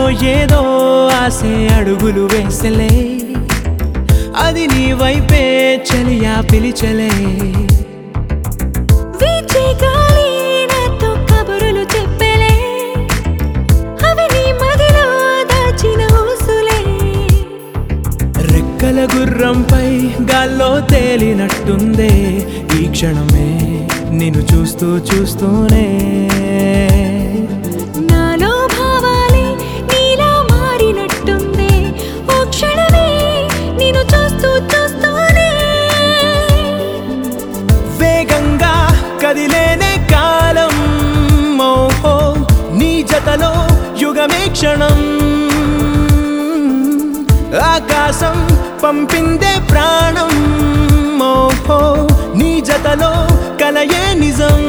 ఏదో ఆసే అడుగులు వేసలే అది నీ వైపే చలియా పిలిచలే వీచే గాలి నాతో కబురులు చెప్పలే అవి నీ మదిలో దాచిన ఊసులే రెక్కల గుర్రంపై గాల్లో తేలినట్టుందే ఈ క్షణమే నిన్ను చూస్తూ చూస్తూనే నాలో భావాలే నీలా మారినట్టుంది ఓ క్షణమే నేను చూస్తూ చూస్తూనే వేగంగా కదిలేనే కాలం ఓహో నీ జతలో యుగమే క్షణం ఆకాశం పంపిందే ప్రాణం ఓహో నీ జతలో కలయే నిజం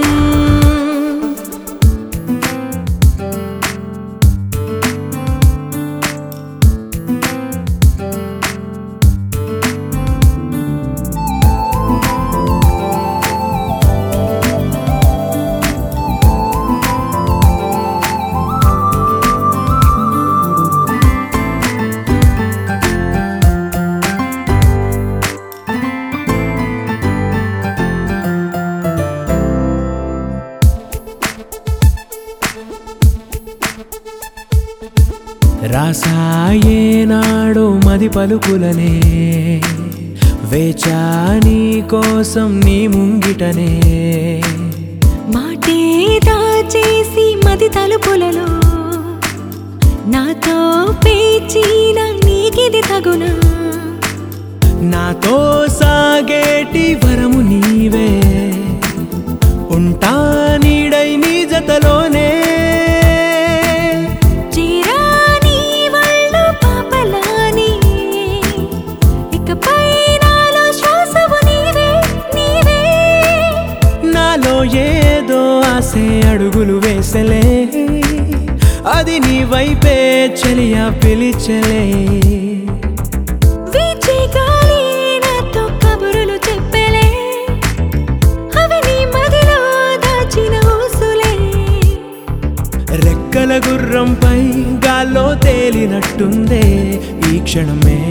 రాసాయేనాడు మది పలుకులనే వేచాని కోసం నీ ముంగిటనే మాటే దాచేసి మది తలుపులలో నాతో పేచిన నీకిది తగునా నాతో సాగేటి వరము నీవే ఉంటా నీడై నీ జతలోనే చీరా నీ వళ్ళు పాపలాని ఇకపై నాలో శ్వాసవు నీవే నీవే నాలో ఏదో ఆసే అడుగులు వేసలే అది నీ వైపే చలియా పిలిచలే వీచే గాలి నాతో కబురులు చెప్పలే అవి నీ మదిలో దాచిన ఊసులే రెక్కల గుర్రంపై గాల్లో తేలినట్టుందే ఈ క్షణమే